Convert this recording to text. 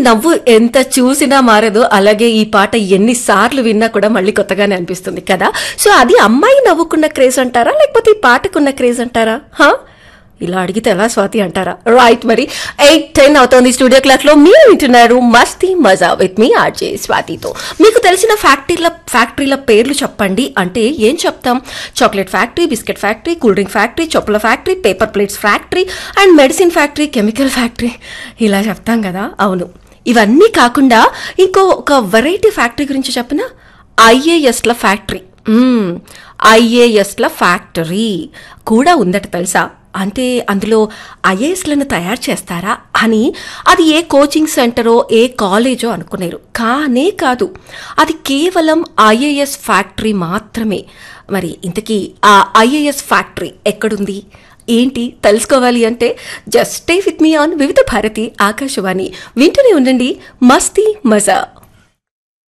నవ్వు ఎంత చూసినా మారదు అలాగే ఈ పాట ఎన్నిసార్లు విన్నా కూడా మళ్ళీ కొత్తగానే అనిపిస్తుంది కదా సో అది అమ్మాయి నవ్వుకున్న క్రేజ్ అంటారా లేకపోతే ఈ పాటకున్న క్రేజ్ అంటారా హా ఇలా అడిగితే ఎలా స్వాతి అంటారా రైట్ మరి ఎయిట్ టెన్ అవుతోంది స్టూడియో క్లాక్ లో మీరు వింటున్నారు మస్తీ మజా విత్ మీ ఆర్జే స్వాతితో మీకు తెలిసిన ఫ్యాక్టరీల ఫ్యాక్టరీల పేర్లు చెప్పండి అంటే ఏం చెప్తాం chocolate factory biscuit factory cool drink factory చెప్పుల factory paper plates factory and medicine factory chemical factory ఇలా చెప్తాం కదా అవును ఇవన్నీ కాకుండా ఇంకో ఒక వెరైటీ ఫ్యాక్టరీ గురించి చెప్పిన ఐఏఎస్ల ఫ్యాక్టరీ మ్మ్. ఐఏఎస్ల ఫ్యాక్టరీ కూడా ఉందట తెలుసా అంటే అందులో ఐఏఎస్లను తయారు చేస్తారా అని అది ఏ కోచింగ్ సెంటరో ఏ కాలేజో అనుకునేరు కానే కాదు అది కేవలం ఐఏఎస్ ఫ్యాక్టరీ మాత్రమే మరి ఇంతకీ ఆ ఐఏఎస్ ఫ్యాక్టరీ ఎక్కడుంది ఏంటి తెలుసుకోవాలి అంటే just stay with me on Vividh Bharati Akashvani వింటూనే ఉండండి మస్తీ మజా